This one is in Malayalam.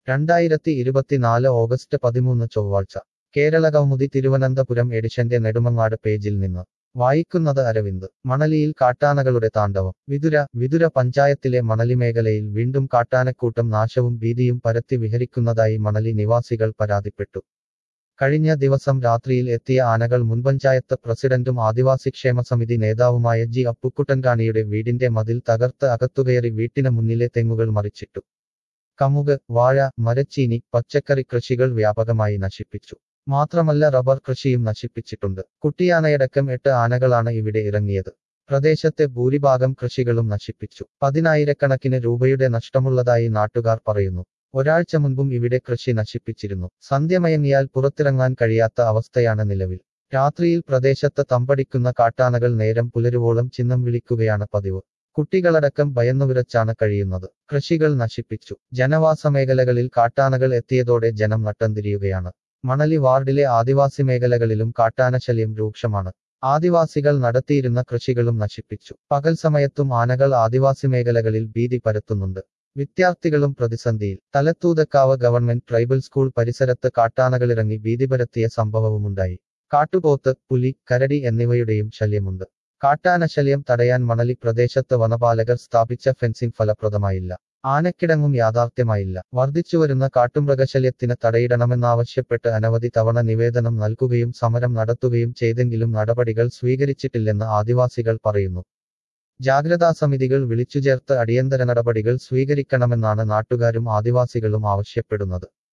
രണ്ടായിരത്തി ഇരുപത്തിനാല് ഓഗസ്റ്റ് പതിമൂന്ന് ചൊവ്വാഴ്ച കേരള കൗമുദി തിരുവനന്തപുരം എഡിഷന്റെ നെടുമങ്ങാട് പേജിൽ നിന്ന് വായിക്കുന്നത് അരവിന്ദ് മണലിയിൽ കാട്ടാനകളുടെ താണ്ഡവം വിതുര വിതുര പഞ്ചായത്തിലെ മണലി മേഖലയിൽ വീണ്ടും കാട്ടാനക്കൂട്ടം നാശവും ഭീതിയും പരത്തി വിഹരിക്കുന്നതായി മണലി നിവാസികൾ പരാതിപ്പെട്ടു കഴിഞ്ഞ ദിവസം രാത്രിയിൽ എത്തിയ ആനകൾ മുൻപഞ്ചായത്ത് പ്രസിഡന്റും ആദിവാസി ക്ഷേമ സമിതി നേതാവുമായ ജി അപ്പുക്കുട്ടൻകാണിയുടെ വീടിന്റെ മതിൽ തകർത്ത് അകത്തുകയറി വീട്ടിന് മുന്നിലെ തെങ്ങുകൾ മറിച്ചിട്ടു കമുക് വാഴ മരച്ചീനി പച്ചക്കറി കൃഷികൾ വ്യാപകമായി നശിപ്പിച്ചു മാത്രമല്ല റബ്ബർ കൃഷിയും നശിപ്പിച്ചിട്ടുണ്ട് കുട്ടിയാനയടക്കം എട്ട് ആനകളാണ് ഇവിടെ ഇറങ്ങിയത് പ്രദേശത്തെ ഭൂരിഭാഗം കൃഷികളും നശിപ്പിച്ചു പതിനായിരക്കണക്കിന് രൂപയുടെ നഷ്ടമുള്ളതായി നാട്ടുകാർ പറയുന്നു ഒരാഴ്ച മുൻപും ഇവിടെ കൃഷി നശിപ്പിച്ചിരുന്നു സന്ധ്യമയങ്ങിയാൽ പുറത്തിറങ്ങാൻ കഴിയാത്ത അവസ്ഥയാണ് നിലവിൽ രാത്രിയിൽ പ്രദേശത്ത് തമ്പടിക്കുന്ന കാട്ടാനകൾ നേരം പുലരുവോളം ചിഹ്നം വിളിക്കുകയാണ് പതിവ് കുട്ടികളടക്കം ഭയന്നുവിറച്ചാണ് കഴിയുന്നത് കൃഷികൾ നശിപ്പിച്ചു ജനവാസ മേഖലകളിൽ കാട്ടാനകൾ എത്തിയതോടെ ജനം നട്ടംതിരിയുകയാണ് മണലി വാർഡിലെ ആദിവാസി മേഖലകളിലും കാട്ടാനശല്യം രൂക്ഷമാണ് ആദിവാസികൾ നടത്തിയിരുന്ന കൃഷികളും നശിപ്പിച്ചു പകൽ സമയത്തും ആനകൾ ആദിവാസി മേഖലകളിൽ ഭീതി പരത്തുന്നുണ്ട് വിദ്യാർത്ഥികളും പ്രതിസന്ധിയിൽ തലത്തൂതക്കാവ് ഗവൺമെന്റ് ട്രൈബൽ സ്കൂൾ പരിസരത്ത് കാട്ടാനകളിറങ്ങി ഭീതി പരത്തിയ സംഭവവുമുണ്ടായി കാട്ടുപോത്ത് പുലി കരടി എന്നിവയുടെയും ശല്യമുണ്ട് കാട്ടാനശല്യം തടയാൻ മണലി പ്രദേശത്ത് വനപാലകർ സ്ഥാപിച്ച ഫെൻസിംഗ് ഫലപ്രദമായില്ല ആനക്കിടങ്ങും യാഥാർത്ഥ്യമായില്ല വർദ്ധിച്ചുവരുന്ന കാട്ടുമൃഗശല്യത്തിന് തടയിടണമെന്നാവശ്യപ്പെട്ട് അനവധി തവണ നിവേദനം നൽകുകയും സമരം നടത്തുകയും ചെയ്തെങ്കിലും നടപടികൾ സ്വീകരിച്ചിട്ടില്ലെന്ന് ആദിവാസികൾ പറയുന്നു ജാഗ്രതാ സമിതികൾ വിളിച്ചുചേർത്ത് അടിയന്തര നടപടികൾ സ്വീകരിക്കണമെന്നാണ് നാട്ടുകാരും ആദിവാസികളും ആവശ്യപ്പെടുന്നത്